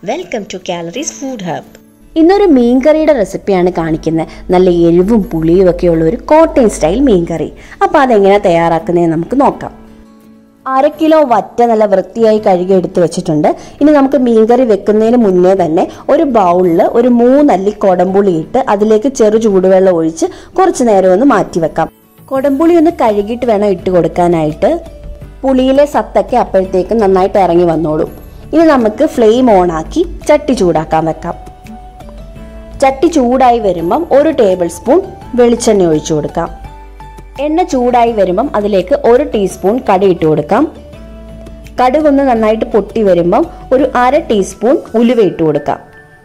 welcome to calories food hub ഇന്നൊരു മീൻകറിയുടെ റെസിപ്പിയാണ് കാണിക്കുന്നത് നല്ല എരിവും പുളിയും ഒക്കെ ഉള്ള ഒരു കോട്ടയം സ്റ്റൈൽ മീൻകറി അപ്പോൾ അതെങ്ങനെ തയ്യാറാക്കുന്നതെന്ന് നമുക്ക് നോക്കാം അര കിലോ വറ്റ നല്ല വൃത്തിയായി കഴുകി എടുത്ത് വെച്ചിട്ടുണ്ട് ഇനി നമുക്ക് മീൻകറി വെക്കുന്നതിന് മുന്നേ തന്നെ ഒരു ബൗളിൽ ഒരു മൂന്നല്ലി കൊടംപുളി ഇട്ട് അതിലേക്ക് ചെറു ചൂടുവെള്ളം ഒഴിച്ച് കുറച്ച് നേരം ഒന്ന് മാറ്റി വെക്കാം കൊടംപുളി ഒന്ന് കഴുകിയിട്ട് വേണം ഇട്ട് കൊടുക്കാനായിട്ട് പുളിയിലെ സത്തൊക്കെ അപ്പോഴത്തേക്കും നന്നായിട്ട് ഇറങ്ങി വന്നോളും ഇനി നമുക്ക് ഫ്ലെയിം ഓൺ ആക്കി ചട്ടി ചൂടാക്കാൻ വെക്കാം ചട്ടി ചൂടായി വരുമ്പം ഒരു ടേബിൾ സ്പൂൺ വെളിച്ചെണ്ണ ഒഴിച്ചു കൊടുക്കാം എണ്ണ ചൂടായി വരുമ്പം അതിലേക്ക് ഒരു ടീസ്പൂൺ കടി ഇട്ട് കൊടുക്കാം കടുകൊന്ന് നന്നായിട്ട് പൊട്ടി വരുമ്പം ഒരു അര ടീസ്പൂൺ ഉലുവ ഇട്ട് കൊടുക്കാം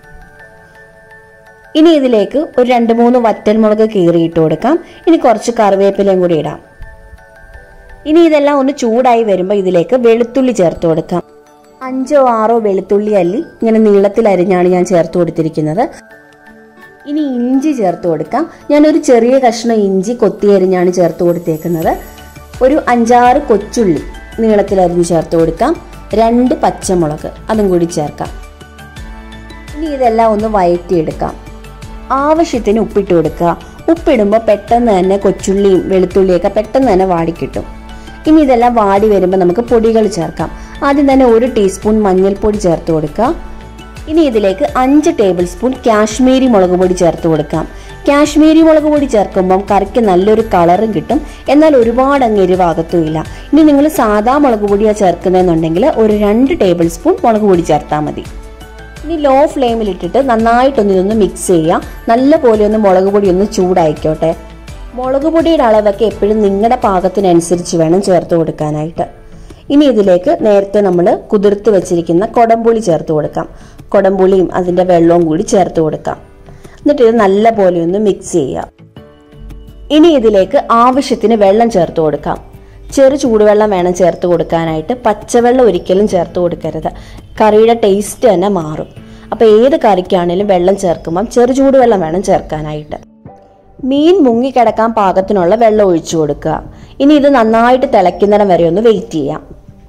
ഇനി ഇതിലേക്ക് ഒരു രണ്ട് മൂന്ന് വറ്റൽമുളക് കീറിയിട്ട് കൊടുക്കാം ഇനി കുറച്ച് കറിവേപ്പിലയും കൂടി ഇടാം ഇനി ഇതെല്ലാം ഒന്ന് ചൂടായി വരുമ്പോൾ ഇതിലേക്ക് വെളുത്തുള്ളി ചേർത്ത് കൊടുക്കാം അഞ്ചോ ആറോ വെളുത്തുള്ളി അല്ലി ഇങ്ങനെ നീളത്തിൽ അരിഞ്ഞാണ് ഞാൻ ചേർത്ത് കൊടുത്തിരിക്കുന്നത് ഇനി ഇഞ്ചി ചേർത്ത് കൊടുക്കാം ഞാനൊരു ചെറിയ കഷ്ണം ഇഞ്ചി കൊത്തി അരിഞ്ഞാണ് ചേർത്ത് കൊടുത്തേക്കുന്നത് ഒരു അഞ്ചാറ് കൊച്ചുള്ളി നീളത്തിൽ അരിഞ്ഞ് ചേർത്ത് കൊടുക്കാം രണ്ട് പച്ചമുളക് അതും കൂടി ചേർക്കാം ഇനി ഇതെല്ലാം ഒന്ന് വഴറ്റിയെടുക്കാം ആവശ്യത്തിന് ഉപ്പിട്ട് കൊടുക്കുക ഉപ്പിടുമ്പോൾ പെട്ടെന്ന് തന്നെ കൊച്ചുള്ളിയും വെളുത്തുള്ളിയൊക്കെ പെട്ടെന്ന് തന്നെ വാടിക്കിട്ടും ഇനി ഇതെല്ലാം വാടി വരുമ്പോൾ നമുക്ക് പൊടികൾ ചേർക്കാം ആദ്യം തന്നെ ഒരു ടീസ്പൂൺ മഞ്ഞൾപ്പൊടി ചേർത്ത് കൊടുക്കുക ഇനി ഇതിലേക്ക് അഞ്ച് ടേബിൾ സ്പൂൺ കാശ്മീരി മുളക് പൊടി ചേർത്ത് കൊടുക്കാം കാശ്മീരി മുളക് പൊടി ചേർക്കുമ്പം കറിക്ക് നല്ലൊരു കളറും കിട്ടും എന്നാൽ ഒരുപാട് അങ്ങ് എരിവാകത്തുമില്ല ഇനി നിങ്ങൾ സാധാ മുളക് പൊടിയാണ് ചേർക്കുന്നതെന്നുണ്ടെങ്കിൽ ഒരു രണ്ട് ടേബിൾ സ്പൂൺ മുളക് പൊടി ചേർത്താൽ മതി ഇനി ലോ ഫ്ലെയിമിൽ ഇട്ടിട്ട് നന്നായിട്ടൊന്ന് ഇതൊന്ന് മിക്സ് ചെയ്യാം നല്ല പോലെ ഒന്ന് മുളക് പൊടി ഒന്ന് ചൂടായിക്കോട്ടെ മുളക് പൊടിയുടെ അളവൊക്കെ എപ്പോഴും നിങ്ങളുടെ പാകത്തിനനുസരിച്ച് വേണം ചേർത്ത് കൊടുക്കാനായിട്ട് ഇനി ഇതിലേക്ക് നേരത്തെ നമ്മൾ കുതിർത്ത് വെച്ചിരിക്കുന്ന കൊടംപുളി ചേർത്ത് കൊടുക്കാം കൊടംപുളിയും അതിൻ്റെ വെള്ളവും കൂടി ചേർത്ത് കൊടുക്കാം എന്നിട്ട് ഇത് നല്ല പോലെ ഒന്ന് മിക്സ് ചെയ്യാം ഇനി ഇതിലേക്ക് ആവശ്യത്തിന് വെള്ളം ചേർത്ത് കൊടുക്കാം ചെറു ചൂടുവെള്ളം വേണം ചേർത്ത് കൊടുക്കാനായിട്ട് പച്ചവെള്ളം ഒരിക്കലും ചേർത്ത് കൊടുക്കരുത് കറിയുടെ ടേസ്റ്റ് തന്നെ മാറും അപ്പോൾ ഏത് കറിക്കാണേലും വെള്ളം ചേർക്കുമ്പം ചെറു ചൂടുവെള്ളം വേണം ചേർക്കാനായിട്ട് മീൻ മുങ്ങിക്കിടക്കാൻ പാകത്തിനുള്ള വെള്ളം ഒഴിച്ചു കൊടുക്കുക ഇനി ഇത് നന്നായിട്ട് തിളയ്ക്കുന്നിടം വരെ ഒന്ന് വെയിറ്റ് ചെയ്യാം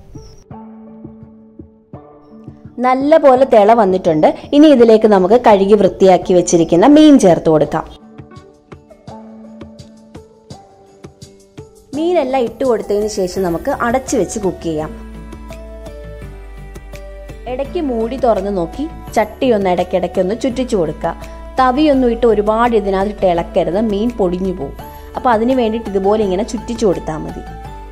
നല്ല പോലെ തിള വന്നിട്ടുണ്ട് ഇനി ഇതിലേക്ക് നമുക്ക് കഴുകി വൃത്തിയാക്കി വെച്ചിരിക്കുന്ന മീൻ ചേർത്ത് കൊടുക്കാം മീനെല്ലാം ഇട്ട് കൊടുത്തതിന് ശേഷം നമുക്ക് അടച്ചു വെച്ച് കുക്ക് ചെയ്യാം ഇടയ്ക്ക് മൂടി തുറന്ന് നോക്കി ചട്ടി ഒന്ന് ഇടയ്ക്കിടയ്ക്ക് ഒന്ന് ചുറ്റിച്ചു കൊടുക്കുക തവിയൊന്നും ഇട്ട് ഒരുപാട് ഇതിനകത്ത് ഇളക്കരുത് മീൻ പൊടിഞ്ഞു പോകും അപ്പൊ അതിന് വേണ്ടിയിട്ട് ഇതുപോലെ ഇങ്ങനെ ചുറ്റിച്ചു കൊടുത്താൽ മതി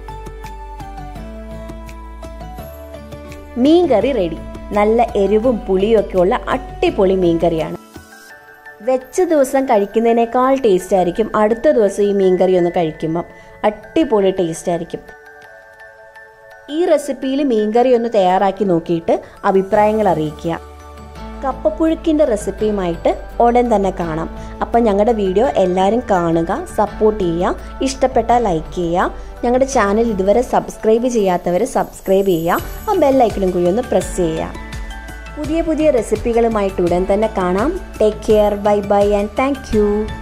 മീൻ കറി റെഡി നല്ല എരിവും പുളിയും ഒക്കെ ഉള്ള അട്ടിപ്പൊളി മീൻ കറിയാണ് വെച്ച ദിവസം കഴിക്കുന്നതിനേക്കാൾ ടേസ്റ്റ് ആയിരിക്കും അടുത്ത ദിവസം ഈ മീൻ കറി ഒന്ന് കഴിക്കുമ്പം അട്ടിപ്പൊളി ടേസ്റ്റ് ആയിരിക്കും ഈ റെസിപ്പിയിൽ മീൻകറി ഒന്ന് തയ്യാറാക്കി നോക്കിയിട്ട് അഭിപ്രായങ്ങൾ അറിയിക്കുക കപ്പപ്പുഴുക്കിൻ്റെ റെസിപ്പിയുമായിട്ട് ഉടൻ തന്നെ കാണാം അപ്പം ഞങ്ങളുടെ വീഡിയോ എല്ലാവരും കാണുക സപ്പോർട്ട് ചെയ്യുക ഇഷ്ടപ്പെട്ടാൽ ലൈക്ക് ചെയ്യുക ഞങ്ങളുടെ ചാനൽ ഇതുവരെ സബ്സ്ക്രൈബ് ചെയ്യാത്തവർ സബ്സ്ക്രൈബ് ചെയ്യുക ആ ബെല്ലൈക്കനും കൂടി ഒന്ന് പ്രസ് ചെയ്യുക പുതിയ പുതിയ റെസിപ്പികളുമായിട്ട് ഉടൻ തന്നെ കാണാം take care bye bye and thank